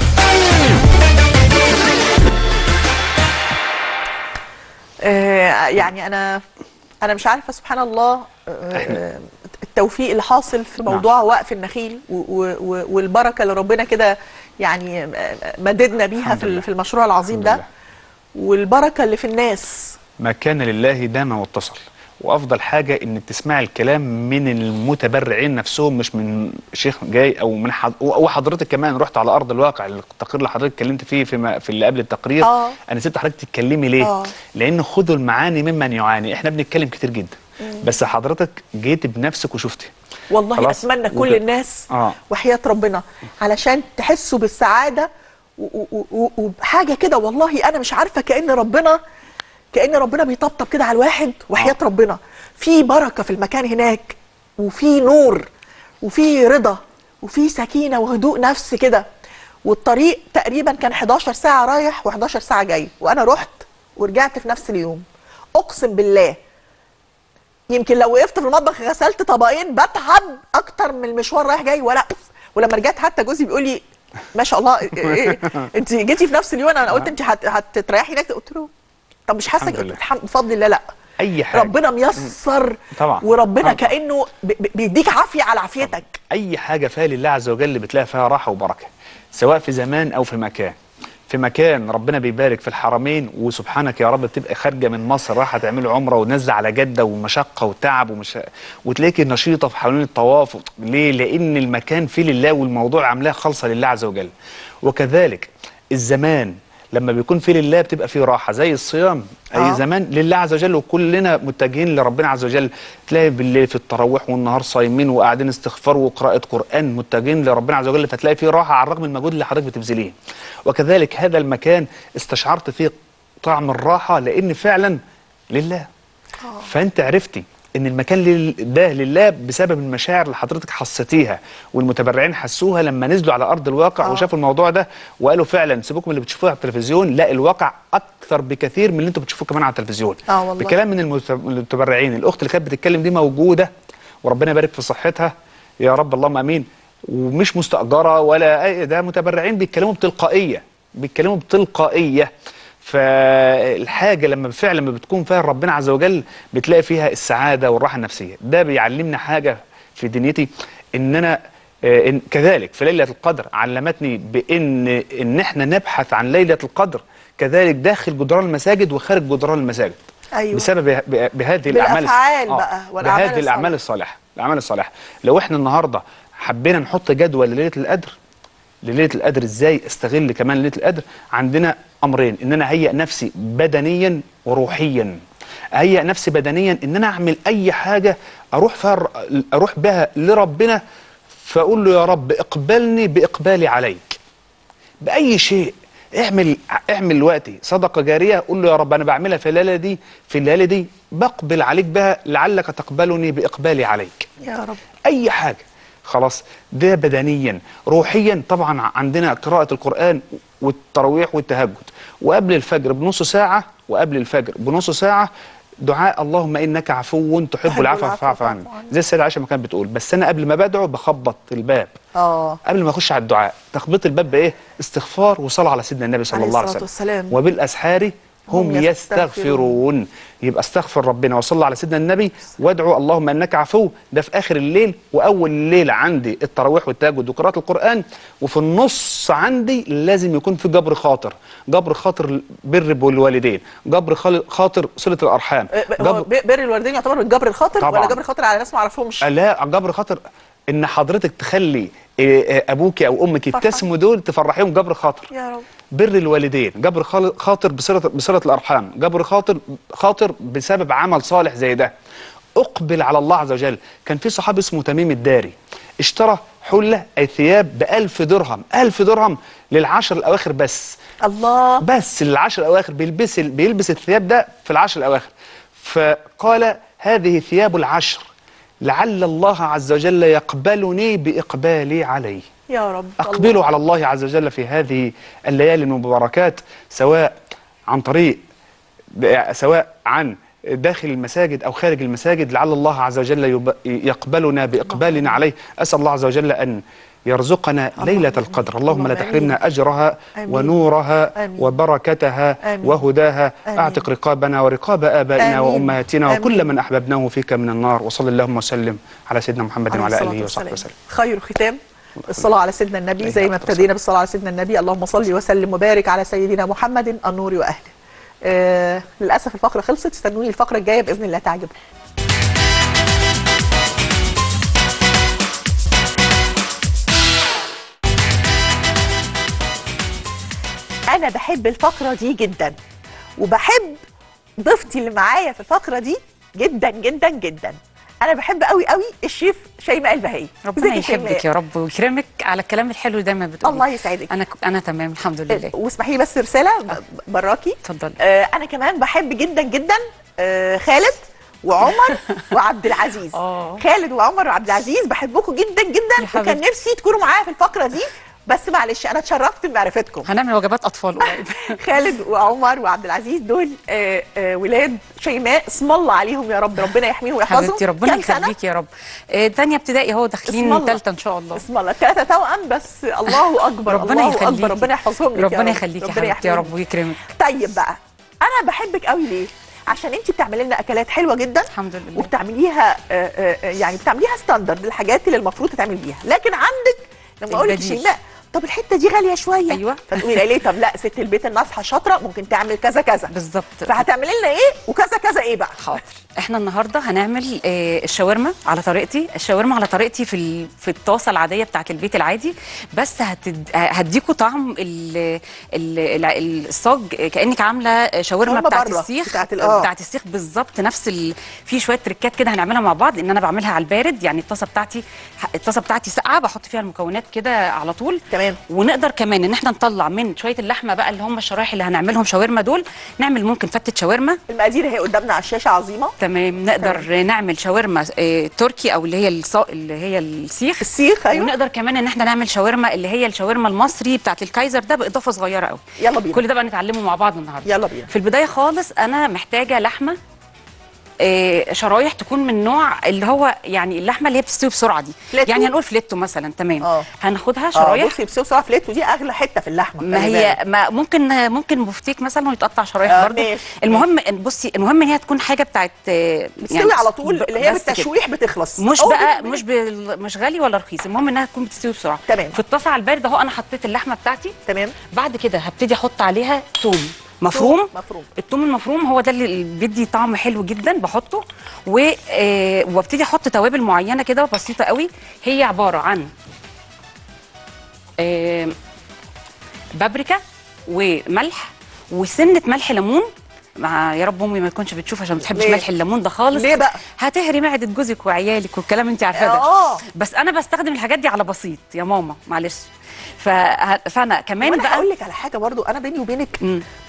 آه، يعني انا انا مش عارفه سبحان الله آه، التوفيق اللي حاصل في موضوع وقف النخيل و- و- و- والبركه اللي ربنا كده يعني آه، مددنا بيها الحمد في لله. ال- في المشروع العظيم الحمد ده والبركه اللي في الناس ما كان لله دام واتصل وافضل حاجه انك تسمع الكلام من المتبرعين نفسهم مش من شيخ جاي او من حض... وحضرتك كمان رحت على ارض الواقع التقرير اللي حضرتك اتكلمت فيه في, في اللي قبل التقرير آه. انا سبت حضرتك تتكلمي ليه آه. لان خذوا المعاني ممن يعاني احنا بنتكلم كتير جدا بس حضرتك جيت بنفسك وشفتي والله خلاص؟ اتمنى كل وك- الناس آه. وحياه ربنا علشان تحسوا بالسعاده و- و- و- وبحاجه كده والله انا مش عارفه كان ربنا كان ربنا بيطبطب كده على الواحد وحياه آه. ربنا في بركه في المكان هناك وفي نور وفي رضا وفي سكينه وهدوء نفس كده والطريق تقريبا كان 11 ساعه رايح و11 ساعه جاي وانا رحت ورجعت في نفس اليوم اقسم بالله يمكن لو وقفت في المطبخ غسلت طبقين بتعب اكتر من المشوار رايح جاي ولا ولما رجعت حتى جوزي بيقول لي ما شاء الله إيه إيه انت جيتي في نفس اليوم انا قلت انت هت- هتتريحي هناك قلت له طب مش حاسه الحمد لله. الحمد بفضل الله لا اي حاجه ربنا ميسر طبعا. وربنا آه. كانه ب- ب- بيديك عافيه على عافيتك اي حاجه فيها لله عز وجل بتلاقي فيها راحه وبركه سواء في زمان او في مكان في مكان ربنا بيبارك في الحرمين وسبحانك يا رب بتبقى خارجه من مصر رايحه تعمل عمره ونازله على جده ومشقه وتعب ومش وتلاقيكي نشيطه في حوالين الطواف ليه؟ لان المكان فيه لله والموضوع عاملاه خالصه لله عز وجل وكذلك الزمان لما بيكون فيه لله بتبقى فيه راحه زي الصيام اي آه. زمان لله عز وجل وكلنا متجهين لربنا عز وجل تلاقي بالليل في التراويح والنهار صايمين وقاعدين استغفار وقراءه قران متجهين لربنا عز وجل فتلاقي فيه راحه على الرغم من المجهود اللي حضرتك بتبذليه وكذلك هذا المكان استشعرت فيه طعم الراحه لان فعلا لله فانت عرفتي ان المكان لل- ده لله بسبب المشاعر اللي حضرتك حسيتيها والمتبرعين حسوها لما نزلوا على ارض الواقع آه. وشافوا الموضوع ده وقالوا فعلا سيبوكم من اللي بتشوفوه على التلفزيون لا الواقع اكثر بكثير من اللي انتوا بتشوفوه كمان على التلفزيون آه والله. بكلام من المت- المتبرعين الاخت اللي كانت بتتكلم دي موجوده وربنا يبارك في صحتها يا رب اللهم امين ومش مستاجره ولا أي ده متبرعين بيتكلموا بتلقائيه بيتكلموا بتلقائيه فالحاجه لما فعلا لما بتكون فيها ربنا عز وجل بتلاقي فيها السعاده والراحه النفسيه ده بيعلمنا حاجه في دنيتي ان انا آه، إن كذلك في ليله القدر علمتني بان ان احنا نبحث عن ليله القدر كذلك داخل جدران المساجد وخارج جدران المساجد أيوة. بسبب ب- بهذه الاعمال بالأفعال بقى والأعمال بهذه الاعمال الصالحه الاعمال الصالحه لو احنا النهارده حبينا نحط جدول لليله القدر لليله القدر ازاي استغل كمان ليله القدر عندنا امرين ان انا اهيئ نفسي بدنيا وروحيا اهيئ نفسي بدنيا ان انا اعمل اي حاجه اروح فيها اروح بها لربنا فاقول له يا رب اقبلني باقبالي عليك باي شيء اعمل اعمل وقتي صدقه جاريه قول له يا رب انا بعملها في الليله دي في الليله دي بقبل عليك بها لعلك تقبلني باقبالي عليك يا رب اي حاجه خلاص ده بدنيا روحيا طبعا عندنا قراءه القران والتراويح والتهجد وقبل الفجر بنص ساعه وقبل الفجر بنص ساعه دعاء اللهم انك عفو تحب تحب العفو العفو فاعف فاعف عني عني. زي السيده عائشه ما كانت بتقول بس انا قبل ما بدعو بخبط الباب اه قبل ما اخش على الدعاء تخبيط الباب بايه استغفار وصلاه على سيدنا النبي صلى عليه الله عليه الصلاة وسلم والسلام. وبالاسحار هم هم يستغفرون يبقى استغفر ربنا وصلى على سيدنا النبي وادعو اللهم انك عفو ده في اخر الليل واول الليل عندي التراويح والتهجد وقراءه القران وفي النص عندي لازم يكون في جبر خاطر جبر خاطر بر بالوالدين جبر خال- خاطر صله الارحام آه، هو جبر ب- بر الوالدين يعتبر من جبر الخاطر طبعاً. ولا جبر الخاطر على ناس ما اعرفهمش لا جبر خاطر ان حضرتك تخلي آه، آه، ابوك او امك يبتسموا دول تفرحيهم جبر خاطر يا رب بر الوالدين جبر خال- خاطر بصله بصله الارحام جبر خاطر خاطر بسبب عمل صالح زي ده اقبل على الله عز وجل كان في صحابي اسمه تميم الداري اشترى حله اي ثياب ب 1000 درهم 1000 درهم للعشر الاواخر بس الله بس للعشر الاواخر بيلبس ال- بيلبس الثياب ده في العشر الاواخر فقال هذه ثياب العشر لعل الله عز وجل يقبلني باقبالي عليه يا رب أقبلوا الله. على الله عز وجل في هذه الليالي المباركات سواء عن طريق سواء عن داخل المساجد أو خارج المساجد لعل الله عز وجل يب- يقبلنا بإقبالنا عليه أسأل الله عز وجل أن يرزقنا ليلة القدر اللهم لا اللهم تحرمنا أجرها آمين. ونورها آمين. وبركتها آمين. وهداها آمين. أعتق رقابنا ورقاب آبائنا آمين. وأمهاتنا وكل آمين. من أحببناه فيك من النار وصل اللهم وسلم على سيدنا محمد عليه وعلى الصلاة آله وصحبه والسلام. وسلم خير ختام الصلاة على سيدنا النبي عليه زي ما الصلاة ابتدينا بالصلاة على سيدنا النبي اللهم صل وسلم وبارك على سيدنا محمد النور وأهله آه للأسف الفقرة خلصت استنوني الفقرة الجاية بإذن الله تعجبكم أنا بحب الفقرة دي جدا وبحب ضيفتي اللي معايا في الفقرة دي جدا جدا جدا أنا بحب قوي قوي الشيف شيماء البهائي ربنا ازيك يا يحبك شيماء؟ يا رب ويكرمك على الكلام الحلو اللي دايما بتقولي الله يسعدك انا انا تمام الحمد لله واسمحي لي بس رساله ب- براكي اتفضلي آه انا كمان بحب جدا جدا آه خالد وعمر وعبد العزيز آه. خالد وعمر وعبد العزيز بحبكم جدا يا جدا وكان حبيبتي. نفسي تكونوا معايا في الفقره دي بس معلش انا اتشرفت بمعرفتكم هنعمل وجبات اطفال قريب خالد وعمر وعبد العزيز دول آه آه ولاد شيماء اسم الله عليهم يا رب ربنا يحميهم ويحفظهم حبيبتي ربنا كام سنة؟ يخليك يا رب آه، تانية ابتدائي اهو اسم داخلين الله. تالتة ان شاء الله اسم الله الثلاثه توأم بس الله اكبر ربنا الله يخليكي اكبر ربنا يحفظهم لك يا ربنا رب. يخليكي يا ربنا حبيبتي يا يحميهم. رب ويكرمك طيب بقى انا بحبك قوي ليه عشان انت بتعملي لنا اكلات حلوه جدا الحمد لله وبتعمليها آه، آه، آه، يعني بتعمليها ستاندرد الحاجات اللي المفروض تتعمل بيها لكن عندك لما اقول لك البديل. شيماء طب الحته دي غاليه شويه أيوة. فتقولي لي طب لا ست البيت الناصحه شاطره ممكن تعمل كذا كذا بالظبط فهتعملي لنا ايه وكذا كذا ايه بقى حاضر احنا النهارده هنعمل آه، الشاورما على طريقتي الشاورما على طريقتي في ال- في الطاسه العاديه بتاعه البيت العادي بس هتد... هديكوا طعم ال... ال... ال- الصاج كانك عامله شاورما شاورما بتاعه بره، السيخ بتاعة ال- آه. بتاعه السيخ بالظبط نفس ال... في شويه تريكات كده هنعملها مع بعض ان انا بعملها على البارد يعني الطاسه بتاعتي الطاسه بتاعتي ساقعه بحط فيها المكونات كده على طول تمام ونقدر كمان ان احنا نطلع من شويه اللحمه بقى اللي هم الشرايح اللي هنعملهم شاورما دول نعمل ممكن فتة شاورما المقادير اهي قدامنا على الشاشه عظيمه تمام نقدر نعمل شاورما آه، تركي او اللي هي الصا... اللي هي السيخ السيخ ايوه ونقدر كمان ان احنا نعمل شاورما اللي هي الشاورما المصري بتاعت الكايزر ده باضافه صغيره قوي يلا بينا كل ده بقى نتعلمه مع بعض النهارده يلا بينا في البدايه خالص انا محتاجه لحمه آه، شرايح تكون من نوع اللي هو يعني اللحمه اللي هي بتستوي بسرعه دي فليتو؟ يعني هنقول فليتو مثلا تمام آه. هناخدها اه شرايح بصي بسوي سوا فليت ودي اغلى حته في اللحمه ما خلي هي بالك. ما ممكن ممكن بفتيك مثلا ويتقطع شرايح آه، برضه ماشي. المهم إن- بصي المهم ان هي تكون حاجه بتاعت آه، بتستوي على طول ب- اللي هي بس كده. بالتشويح بتخلص مش أول بقى ما مش بال- مش غالي ولا رخيص المهم انها تكون بتستوي بسرعه تمام. في الطاسه على البارد اهو انا حطيت اللحمه بتاعتي تمام بعد كده هبتدي احط عليها توم مفروم مفروم الثوم المفروم هو ده اللي بيدي طعم حلو جدا بحطه و... آه، وابتدي احط توابل معينه كده بسيطه قوي هي عباره عن آه، بابريكا وملح وسنه ملح ليمون مع يا رب امي ما تكونش بتشوف عشان ما بتحبش ليه؟ ملح الليمون ده خالص ليه بقى؟ هتهري معده جوزك وعيالك والكلام انت عارفاه ده اه بس انا بستخدم الحاجات دي على بسيط يا ماما معلش ف... فانا كمان وانا بقى هقول لك على حاجه برضو انا بيني وبينك مم.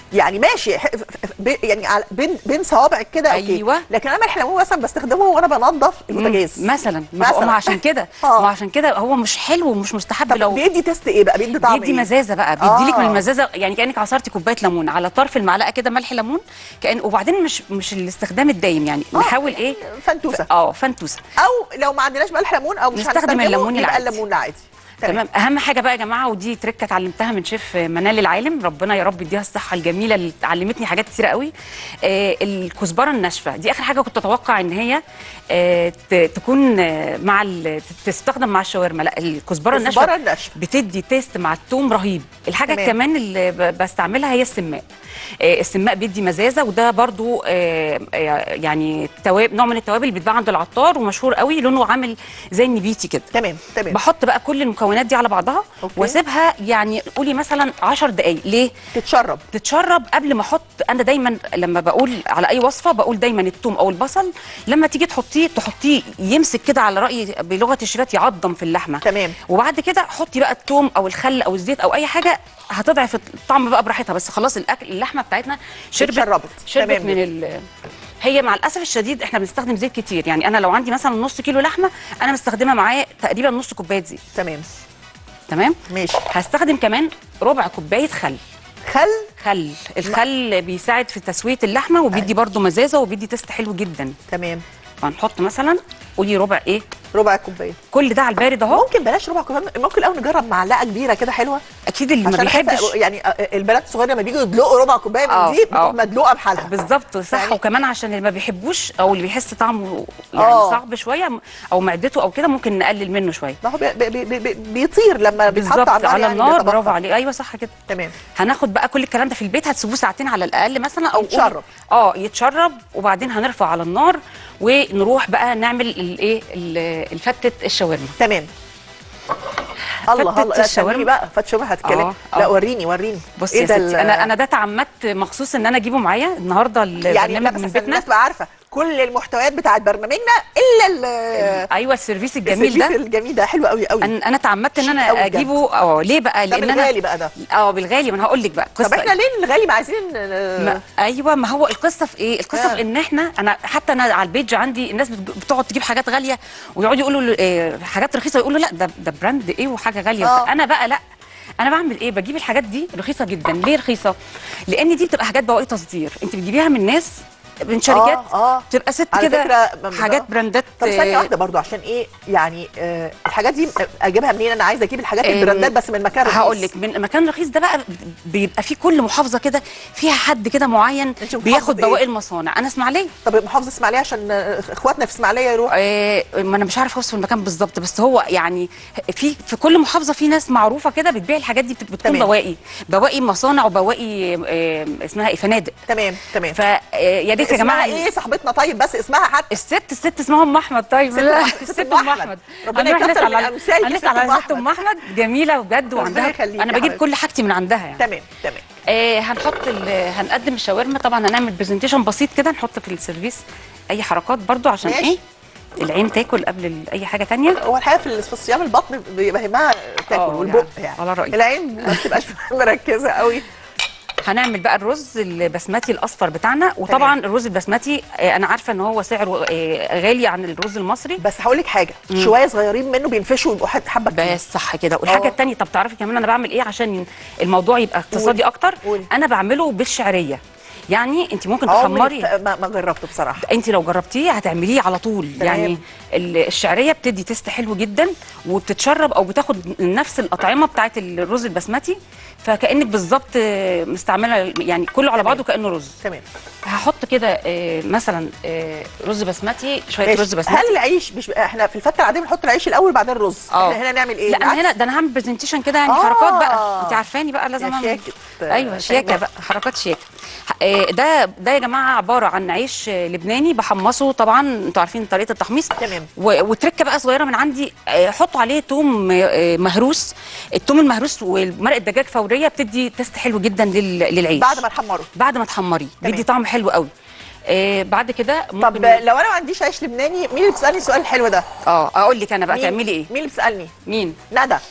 يعني ماشي ح- ف- ف- بي- يعني على- بين بين صوابعك كده اوكي أيوة. لكن انا ملح ليمون مثلا بستخدمه وانا بنظف البوتاجاز مم. مثلا ما هو مثلاً. ما عشان كده آه. ما عشان كده هو مش حلو ومش مستحب طب لو بيدي تيست ايه بقى بيدي طعم بيدي إيه؟ مزازه بقى بيديلك من آه. المزازه يعني كانك عصرتي كوبايه ليمون على طرف المعلقه كده ملح ليمون كان وبعدين مش مش الاستخدام الدايم يعني آه، نحاول ايه فنتوسه اه فنتوسه او لو ما عندناش ملح ليمون او مش نستخدم هنستخدمه، الليمون يبقى العادي. الليمون العادي تمام اهم حاجه بقى يا جماعه ودي تركه اتعلمتها من شيف منال العالم ربنا يا رب يديها الصحه الجميله اللي علمتني حاجات كتيره قوي آه الكزبره الناشفه دي اخر حاجه كنت اتوقع ان هي آه ت- تكون آه مع ال- تستخدم مع الشاورما لا الكزبره الناشفه الكزبرة الناشفة. بتدي تيست مع التوم رهيب الحاجه تمام. كمان اللي ب- بستعملها هي السماق آه، السماق بيدي مزازه وده برضو آه، آه، يعني تواب نوع من التوابل اللي بيتباع عند العطار ومشهور قوي لونه عامل زي النبيتي كده تمام تمام بحط بقى كل المكونات دي على بعضها أوكي. واسيبها يعني قولي مثلا 10 دقائق ليه تتشرب تتشرب قبل ما احط انا دايما لما بقول على اي وصفه بقول دايما الثوم او البصل لما تيجي تحطيه تحطيه يمسك كده على راي بلغه الشيفات يعضم في اللحمه تمام. وبعد كده حطي بقى الثوم او الخل او الزيت او اي حاجه هتضعف الطعم بقى براحتها بس خلاص الاكل اللحمه بتاعتنا شربت اتشربت. شربت تمام. من ال هي مع الاسف الشديد احنا بنستخدم زيت كتير يعني انا لو عندي مثلا نص كيلو لحمه انا مستخدمه معاه تقريبا نص كوبايه زيت تمام تمام ماشي هستخدم كمان ربع كوبايه خل خل خل الخل بيساعد في تسويه اللحمه وبيدي برضو مزازه وبيدي تيست حلو جدا تمام فهنحط مثلا قولي ربع ايه ربع كوبايه كل ده على البارد اهو ممكن بلاش ربع كوبايه ممكن الاول نجرب معلقه كبيره كده حلوه اكيد اللي ما عشان بيحبش أحس- يعني البنات الصغيره لما بييجوا يدلقوا ربع كوبايه آه، من دي بتبقى آه. مدلوقه بحالها بالظبط صح يعني- وكمان عشان اللي ما بيحبوش او اللي بيحس طعمه يعني آه. صعب شويه او معدته او كده ممكن نقلل منه شويه ما هو بي بي بي بي بيطير لما بيتحط بالظبط على النار على يعني النار بيتبخر. برافو عليك ايوه صح كده تمام هناخد بقى كل الكلام ده في البيت هتسيبوه ساعتين على الاقل مثلا او يتشرب. اه يتشرب وبعدين هنرفع على النار ونروح بقى نعمل الايه ال- الفتة الشاورما تمام الله فتة الله لا الشاورما. استني بقى فت شاورما هتتكلم آه، لا آه. وريني وريني بصي يا ده ستي ال- انا انا ده تعمدت مخصوص ان انا اجيبه معايا النهارده يعني لا البرنامج بس من عشان بيتنا الناس تبقى عارفه كل المحتويات بتاعت برنامجنا الا ال ايوه السيرفيس الجميل ده السيرفيس الجميل ده حلو قوي قوي انا انا تعمدت ان شيك انا قوي بجد. اجيبه اه ليه بقى ده لان بالغالي انا بقى ده اه بالغالي ما انا هقول لك بقى طب قصه احنا ليه الغالي ما عايزين آه، ما ايوه ما هو القصه في ايه القصه آه. في ان احنا انا حتى انا على البيج عندي الناس بت- بتقعد تجيب حاجات غاليه ويقعدوا يقولوا له إيه حاجات رخيصه يقولوا لا ده ده براند ايه وحاجه غاليه آه. انا بقى لا انا بعمل ايه بجيب الحاجات دي رخيصه جدا ليه رخيصه لان دي بتبقى حاجات بواقي تصدير انت بتجيبيها من ناس من شركات آه، آه. بتبقى ست على كده فكرة م- حاجات براندات طب ثانيه آه، واحده برضو عشان ايه يعني آه الحاجات دي اجيبها منين انا عايزه اجيب الحاجات آم، البراندات بس من مكان رخيص هقول لك من مكان رخيص ده بقى بيبقى في كل محافظه كده فيها حد كده معين أنت محافظة بياخد إيه؟ بواقي المصانع انا اسماعيليه طب محافظه اسماعيليه عشان آه، اخواتنا في اسماعيليه يروحوا آه، ما انا مش عارفه اوصف المكان بالظبط بس هو يعني في في كل محافظه في ناس معروفه كده بتبيع الحاجات دي بت- بتكون تمام. بواقي بواقي مصانع وبواقي آه، اسمها ايه فنادق تمام تمام فيا ريت يا اسمها جماعه ايه صاحبتنا طيب بس اسمها حتى الست الست اسمها ام احمد طيب ست لا، أم- ست الست أم ام أحمد. احمد ربنا هنروح يكتر نسال من على أمثالك يا هنسال ست أم على ست أحمد. ام احمد جميله بجد وعندها يخليك انا يا بجيب حبيبتي. كل حاجتي من عندها يعني تمام تمام آه هنحط ال- هنقدم الشاورما طبعا هنعمل برزنتيشن بسيط كده نحط في السيرفيس اي حركات برضو عشان ماشي. ايه العين تاكل قبل ال- اي حاجه تانية هو الحقيقه في في الصيام البطن بيبقى يهمها تاكل آه، والبق يعني، يعني على رأيك. العين ما بتبقاش مركزه قوي هنعمل بقى الرز البسمتي الاصفر بتاعنا وطبعا الرز البسمتي آه، انا عارفه ان هو سعره آه، غالي عن الرز المصري بس هقول لك حاجه شويه صغيرين منه بينفشوا ويبقوا حت- حبه كتير. بس صح كده والحاجه آه. التانية طب تعرفي كمان انا بعمل ايه عشان الموضوع يبقى اقتصادي قولي. اكتر قولي. انا بعمله بالشعريه يعني انت ممكن عمري تحمري ف- ما ما جربته بصراحه انت لو جربتيه هتعمليه على طول تمام. يعني ال- الشعريه بتدي تيست حلو جدا وبتتشرب او بتاخد نفس الاطعمه بتاعه الرز البسمتي فكانك بالظبط آه، مستعمله يعني كله على بعضه كانه رز تمام هحط كده آه، مثلا آه، رز بسمتي شويه ماشي. رز بسمتي هل العيش مش احنا في الفته العاديه بنحط العيش الاول بعدين الرز آه. احنا هنا نعمل ايه لا انا بالعكس؟ هنا ده انا هعمل برزنتيشن كده يعني آه. حركات بقى انت عارفاني بقى لازم يا اعمل شياكة، آه، ايوه شياكه شيماء. بقى حركات شياكه آه، ده ده يا جماعه عباره عن عيش آه، لبناني بحمصه طبعا انتوا عارفين طريقه التحميص تمام. و- وتركه بقى صغيره من عندي آه، حطوا عليه توم آه، مهروس التوم المهروس ومرقه دجاج فوريه بتدي تيست حلو جدا لل- للعيش بعد ما نحمره بعد ما تحمريه تمام. بيدي طعم حلو قوي آه بعد كده طب ممكن لو انا ما عنديش عيش لبناني مين اللي بيسالني السؤال الحلو ده اه اقول لك انا بقى مين- تعملي ايه مين اللي بيسالني مين ندى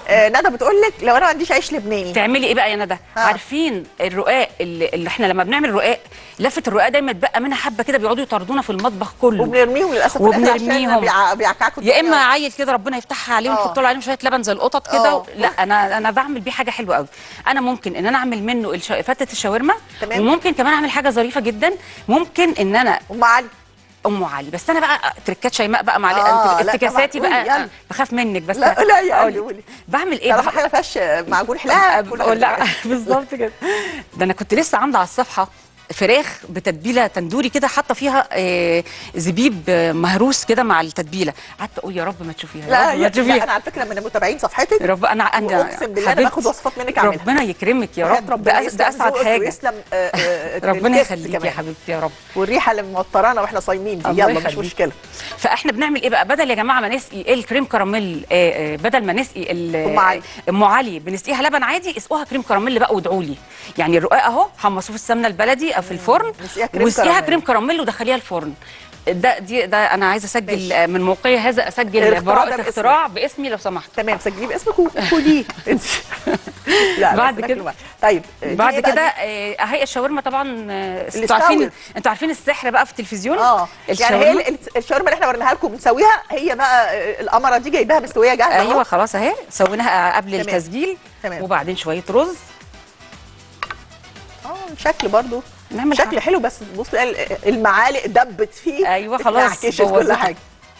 آه ندى بتقول لك لو انا ما عنديش عيش لبناني تعملي ايه بقى يا ندى ها. عارفين الرقاق اللي, اللي احنا لما بنعمل رقاق لفه الرقاق دايما تبقى منها حبه كده بيقعدوا يطردونا في المطبخ كله وبنرميهم للاسف في الآخر عشان وبنرميهم. بيع- بيعكعكوا يا الدنيا. اما عيل كده ربنا يفتحها عليه آه. ونحط له عليهم شويه لبن زي القطط كده آه. لا انا انا بعمل بيه حاجه حلوه قوي انا ممكن ان انا اعمل منه الش... فتة الشاورما تمام. وممكن كمان اعمل حاجه ظريفه جدا ممكن ان انا ام علي ام علي بس انا بقى تركات شيماء بقى معلش آه، آه لا افتكاساتي طبعاً. قولي، بقى يلا. آه، بخاف منك بس لا لا يا أقول قولي قولي بعمل ايه طالما بقى؟ حاجه ما فيهاش معجون حلاقه بقول لا بالظبط كده ده انا كنت لسه عامله على الصفحه فراخ بتتبيله تندوري كده حاطه فيها آه، زبيب آه، مهروس كده مع التتبيله قعدت اقول يا رب ما تشوفيها يا لا, رب ما يا لا تشوفيها انا على فكره من متابعين صفحتك يا رب انا انا واقسم بالله انا حبيبتي، باخد وصفات منك اعملها ربنا يكرمك يا وحياة رب ربنا ده, ده يسلم اسعد ذوقك حاجه ويسلم آه، آه، ربنا التست يخليك يا كمان. حبيبتي يا رب والريحه اللي موترانا واحنا صايمين دي الله يلا مش يخليك. مشكله فاحنا بنعمل ايه بقى بدل يا جماعه ما نسقي الكريم كراميل آه، آه، بدل ما نسقي ال- أم علي. ام علي بنسقيها لبن عادي اسقوها كريم كراميل بقى وادعوا لي يعني الرقاق اهو حمصوه في السمنه البلدي او في الفرن نسقيها كريم واسقيها كراميل. كريم كراميل ودخليها الفرن ده دي ده انا عايزه اسجل آه، من موقعي هذا اسجل الاختراع ده براءه باسمك. اختراع باسمي لو سمحت تمام سجليه باسمك وخديه انت لا بعد بس كده- ناكله بقى. طيب دي بعد إيه بقى كده دي؟ آه، اهي الشاورما طبعا آه، انتوا الاستوت. عارفين انتوا عارفين السحر بقى في التلفزيون اه يعني هي الشاورما ال- ال- الشاورما اللي احنا وريناها لكم بنسويها هي بقى آه، القمره دي جايباها مستويه جاهزه أهو. ايوه خلاص اهي سويناها قبل تمام. التسجيل تمام. وبعدين شويه رز اه شكل برضو نعمل شكل حاجة. حلو بس بص المعالق دبت فيه أيوة خلاص، اتنعكشت كل بوظتها. حاجه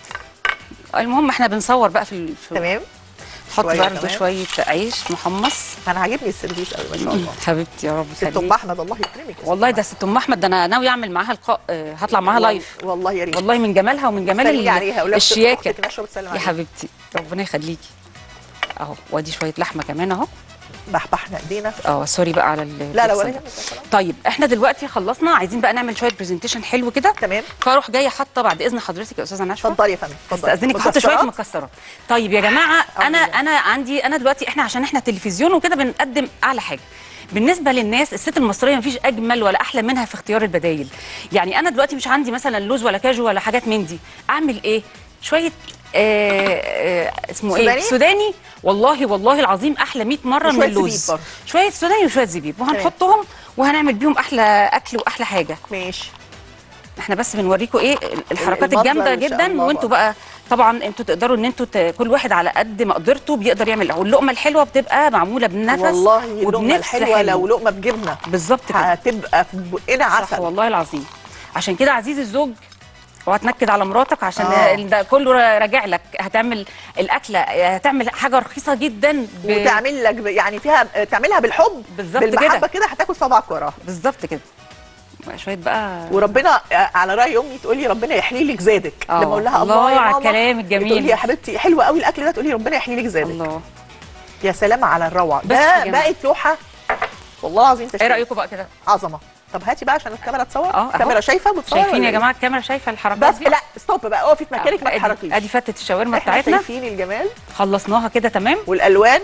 المهم احنا بنصور بقى في ال- في- تمام نحط شوية برضه كمان. شويه عيش محمص انا عاجبني السيرفيس قوي ما شاء الله حبيبتي يا رب ست ام يخليك احمد الله يكرمك يا ست والله أم ده ست ام احمد ده انا ناوي اعمل معاها لقاء آه، هطلع معاها والله- لايف والله يا ريت والله من جمالها ومن جمال سلمي ال- عليها ولو الشياكه أختك نشرب تسلم يا عليها. حبيبتي ربنا يخليكي اهو وادي شويه لحمه كمان اهو بحبحنا ايدينا اه سوري بقى على ال لا لا ولا البيتزا. يهمك يا سلام. طيب احنا دلوقتي خلصنا عايزين بقى نعمل شويه برزنتيشن حلو كده تمام فاروح جايه حاطه بعد اذن حضرتك يا استاذه نشوى اتفضلي يا فندم اتفضلي. استاذنك احط شويه مكسرات؟ مكسرات طيب يا جماعه انا الله. انا عندي انا دلوقتي احنا عشان احنا تلفزيون وكده بنقدم اعلى حاجه بالنسبه للناس الست المصريه مفيش اجمل ولا احلى منها في اختيار البدايل يعني انا دلوقتي مش عندي مثلا لوز ولا كاجو ولا حاجات من دي اعمل ايه شويه آه آه اسمه سوداني؟ ايه سوداني والله والله العظيم احلى 100 مره من وشوية اللوز زبيب برضه. شويه سوداني وشويه زبيب وهنحطهم وهنعمل بيهم احلى اكل واحلى حاجه ماشي احنا بس بنوريكم ايه الحركات المنظر الجامده إن شاء جدا الله وانتوا بقى طبعا انتوا تقدروا ان انتوا ت... كل واحد على قد مقدرته بيقدر يعمل واللقمه الحلوه بتبقى معموله بنفس والله اللقمه وبنفس الحلوه حلو. لو لقمه بجبنه بالظبط كده هتبقى في بقنا صح عسل والله العظيم عشان كده عزيزي الزوج اوعى تنكد على مراتك عشان آه. ده كله راجع لك هتعمل الاكله هتعمل حاجه رخيصه جدا ب... وتعمل لك ب- يعني فيها تعملها بالحب بالظبط بالمحبه كده. كده هتاكل صبعك وراها بالظبط كده شويه بقى وربنا على راي امي تقول لي ربنا يحلي لك زادك آه. لما اقول لها الله الله يا على ماما الكلام الجميل. تقول لي يا حبيبتي حلو قوي الاكل ده تقول لي ربنا يحلي لك زادك الله يا سلام على الروعه بس يا ده جماعة. بقت لوحه والله العظيم ايه تشريف رايكم بقى كده عظمه طب هاتي بقى عشان الكاميرا تصور اه أهو. الكاميرا شايفه بتصور شايفين ولا يا إيه؟ جماعه الكاميرا شايفه الحركات بس دي لا ستوب بقى اقفي في مكانك ما ادي تتحركيش ادي فتة الشاورما احنا بتاعتنا شايفين الجمال خلصناها كده تمام والالوان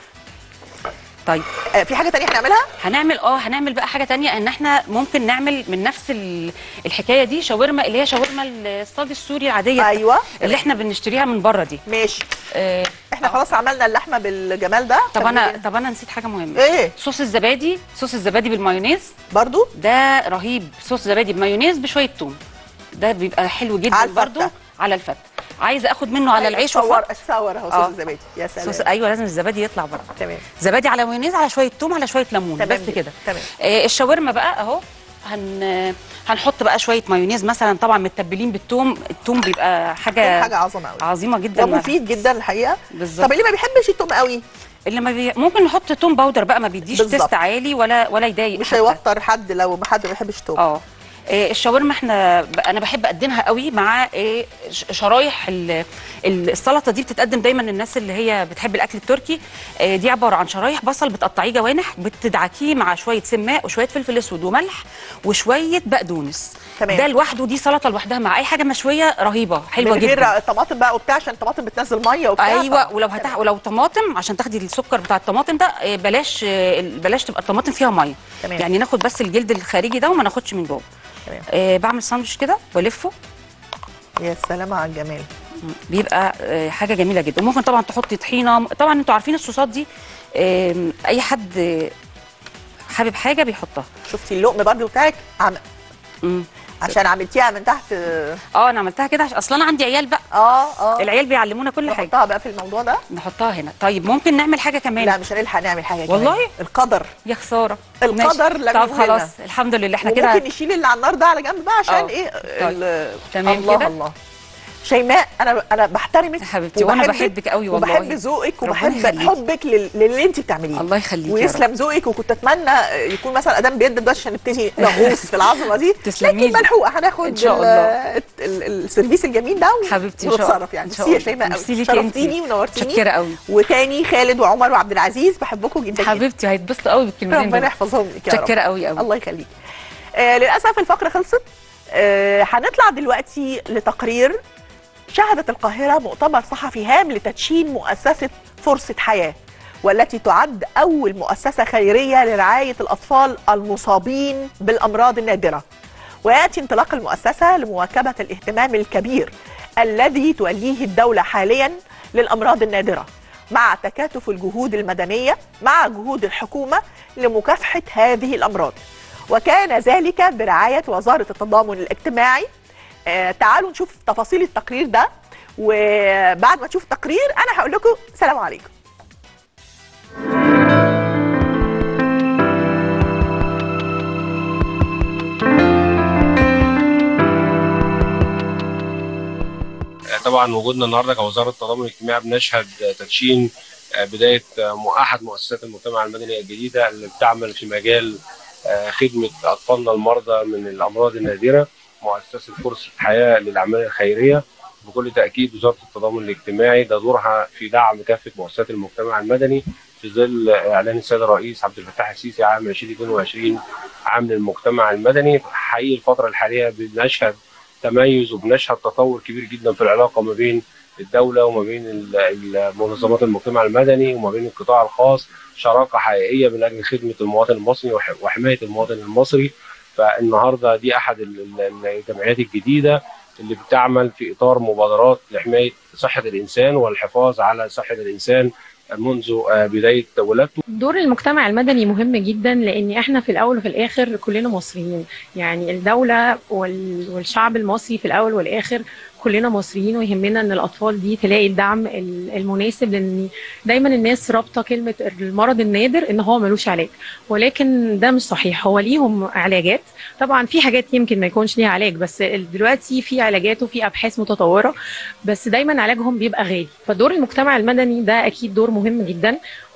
طيب آه في حاجه تانية هنعملها هنعمل اه هنعمل بقى حاجه تانية ان احنا ممكن نعمل من نفس ال- الحكايه دي شاورما اللي هي شاورما الصاج السوري العاديه ايوه اللي احنا بنشتريها من بره دي ماشي آه احنا خلاص عملنا اللحمه بالجمال ده طب انا خلينا- طب انا نسيت حاجه مهمه ايه صوص الزبادي صوص الزبادي بالمايونيز برضو ده رهيب صوص زبادي بمايونيز بشويه توم ده بيبقى حلو جدا على الفتة. برضو على الفتة عايزه اخد منه على العيش صور واحط صور اهو آه. صوص الزبادي يا سلام صوص ايوه لازم الزبادي يطلع بره تمام زبادي على مايونيز على شويه توم على شويه ليمون تمام بس جدا. كده تمام. آه الشاورما بقى اهو هن هنحط بقى شويه مايونيز مثلا طبعا متبلين بالثوم الثوم بيبقى حاجه حاجه عظمه قوي عظيمه جدا ومفيد جدا الحقيقه بالظبط. طب اللي ما بيحبش التوم قوي اللي ما بي... ممكن نحط توم باودر بقى ما بيديش بالظبط. تيست عالي ولا ولا يضايق مش حتى. هيوتر حد لو ما حد ما بيحبش التوم اه آه، الشاورما احنا ب- انا بحب اقدمها قوي مع آه، ش- شرايح ال- ال- السلطه دي بتتقدم دايما للناس اللي هي بتحب الاكل التركي آه، دي عباره عن شرايح بصل بتقطعيه جوانح بتدعكيه مع شويه سماق وشويه فلفل اسود وملح وشويه بقدونس تمام. ده لوحده دي سلطه لوحدها مع اي حاجه مشويه رهيبه حلوه من جدا غير الطماطم بقى وبتاع عشان الطماطم بتنزل ميه وبتاع ايوه ولو هتح... ولو طماطم عشان تاخدي السكر بتاع الطماطم ده آه، بلاش آه، بلاش تبقى الطماطم فيها ميه تمام. يعني ناخد بس الجلد الخارجي ده وما ناخدش من جوه تمام. آه بعمل ساندوتش كده والفه يا سلام على الجمال بيبقى آه، حاجه جميله جدا وممكن طبعا تحطي طحينه طبعا انتوا عارفين الصوصات دي آم، اي حد آه، حابب حاجه بيحطها شفتي اللقم برضو بتاعك عم... مم. عشان عملتيها من تحت اه اه انا عملتها كده عشان اصلا انا عندي عيال بقى اه العيال بيعلمونا كل حاجه نحطها بقى في الموضوع ده نحطها هنا طيب ممكن نعمل حاجه كمان لا مش هنلحق نعمل حاجه كمان. والله؟ القدر يا خساره القدر ماشي. لم طب يهلنا. خلاص الحمد لله احنا كده وممكن نشيل اللي على النار ده على جنب بقى عشان آه. ايه طيب. ال- تمام الله كده؟ الله شيماء انا انا بحترمك حبيبتي وانا وبحبك بحبك قوي والله وبحب ذوقك ربنا وبحب يخليكي. حبك لل- للي انت بتعمليه الله يخليكي يا ويسلم رب. ذوقك وكنت اتمنى يكون مثلا ادام بيد دلوقتي عشان نبتدي نغوص في العظمه دي تسلمي لكن لي. ملحوقه هناخد إن شاء ال- الله. ال- ال- السيرفيس الجميل ده و- حبيبتي إن شاء الله. ونتصرف يعني إن شاء ميرسي يا الله. شيماء ميرسي قوي ليكي أنتي. شرفتيني ونورتيني متشكرة قوي. وتاني خالد وعمر وعبد العزيز بحبكم جدا جدا حبيبتي هيتبسطوا قوي بالكلمتين ربنا دول يحفظهم لك يا رب متشكره قوي قوي الله يخليك آه للاسف الفقره خلصت آه هنطلع دلوقتي لتقرير شهدت القاهره مؤتمر صحفي هام لتدشين مؤسسه فرصه حياه والتي تعد اول مؤسسه خيريه لرعايه الاطفال المصابين بالامراض النادره وياتي انطلاق المؤسسه لمواكبه الاهتمام الكبير الذي توليه الدوله حاليا للامراض النادره مع تكاتف الجهود المدنيه مع جهود الحكومه لمكافحه هذه الامراض وكان ذلك برعايه وزاره التضامن الاجتماعي آه تعالوا نشوف تفاصيل التقرير ده وبعد ما تشوف التقرير انا هقول لكم سلام عليكم طبعا وجودنا النهارده كوزاره التضامن الاجتماعي بنشهد تدشين بدايه احد مؤسسات المجتمع المدني الجديده اللي بتعمل في مجال خدمه اطفالنا المرضى من الامراض النادره مؤسسه فرصه حياه للاعمال الخيريه بكل تاكيد وزاره التضامن الاجتماعي ده دورها في دعم كافه مؤسسات المجتمع المدني في ظل اعلان السيد الرئيس عبد الفتاح السيسي عام 2022 عام للمجتمع المدني حقيقي الفتره الحاليه بنشهد تميز وبنشهد تطور كبير جدا في العلاقه ما بين الدوله وما بين ال- ال- منظمات المجتمع المدني وما بين القطاع الخاص شراكه حقيقيه من اجل خدمه المواطن المصري وح- وحمايه المواطن المصري فالنهارده دي احد ال- ال- الجمعيات الجديده اللي بتعمل في اطار مبادرات لحمايه صحه الانسان والحفاظ على صحه الانسان منذ آه، بدايه ولادته دور المجتمع المدني مهم جدا لان احنا في الاول وفي الاخر كلنا مصريين يعني الدوله وال- والشعب المصري في الاول والاخر كلنا مصريين ويهمنا ان الاطفال دي تلاقي الدعم ال- المناسب لان دايما الناس رابطه كلمه المرض النادر ان هو ملوش علاج ولكن ده مش صحيح هو ليهم علاجات طبعا في حاجات يمكن ما يكونش ليها علاج بس ال- دلوقتي في علاجات وفي ابحاث متطوره بس دايما علاجهم بيبقى غالي فدور المجتمع المدني ده اكيد دور مهم جدا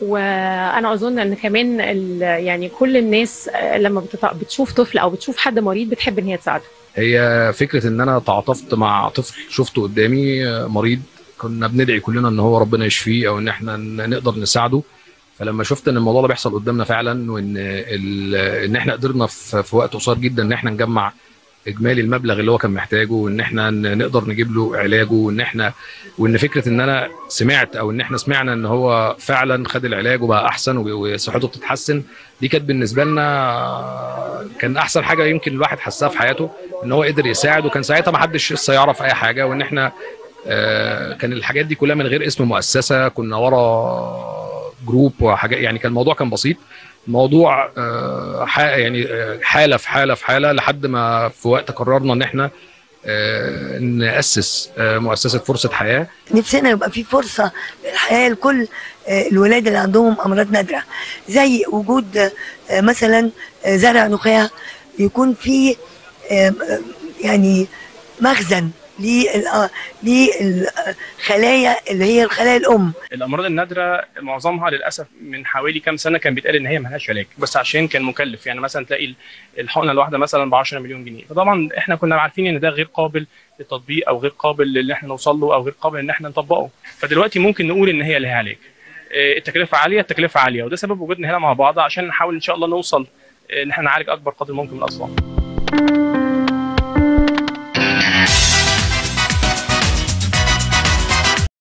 وانا اظن ان كمان ال- يعني كل الناس آه، لما بتط- بتشوف طفل او بتشوف حد مريض بتحب ان هي تساعده هي فكره ان انا تعاطفت مع طفل شفته قدامي آه، مريض كنا بندعي كلنا ان هو ربنا يشفيه او ان احنا ن- نقدر نساعده فلما شفت ان الموضوع ده بيحصل قدامنا فعلا وان ال- ان احنا قدرنا في في وقت قصير جدا ان احنا نجمع اجمالي المبلغ اللي هو كان محتاجه وان احنا ن- نقدر نجيب له علاجه وان احنا وان فكره ان انا سمعت او ان احنا سمعنا ان هو فعلا خد العلاج وبقى احسن وب- وصحته بتتحسن دي كانت بالنسبه لنا كان احسن حاجه يمكن الواحد حسها في حياته ان هو قدر يساعد وكان ساعتها ما حدش لسه يعرف اي حاجه وان احنا آه، كان الحاجات دي كلها من غير اسم مؤسسه كنا ورا جروب وحاجات يعني كان الموضوع كان بسيط الموضوع آه، ح- يعني آه، حاله في حاله في حاله لحد ما في وقت قررنا ان احنا آه، ناسس آه، مؤسسه فرصه حياه نفسنا يبقى في فرصة للحياة لكل آه، الولاد اللي عندهم أمراض نادرة زي وجود آه، مثلا آه، زرع نخاع يكون في آه، آه، يعني مخزن لل- للخلايا اللي هي الخلايا الأم الامراض النادره معظمها للاسف من حوالي كام سنه كان بيتقال ان هي ملهاش علاج بس عشان كان مكلف يعني مثلا تلاقي ال- الحقنه الواحده مثلا ب 10 مليون جنيه فطبعا احنا كنا عارفين ان ده غير قابل للتطبيق او غير قابل ان احنا نوصل له او غير قابل ان احنا نطبقه فدلوقتي ممكن نقول ان هي لها علاج آه، التكلفه عاليه التكلفه عاليه وده سبب وجودنا هنا مع بعض عشان نحاول ان شاء الله نوصل آه، ان احنا نعالج اكبر قدر ممكن من الاطفال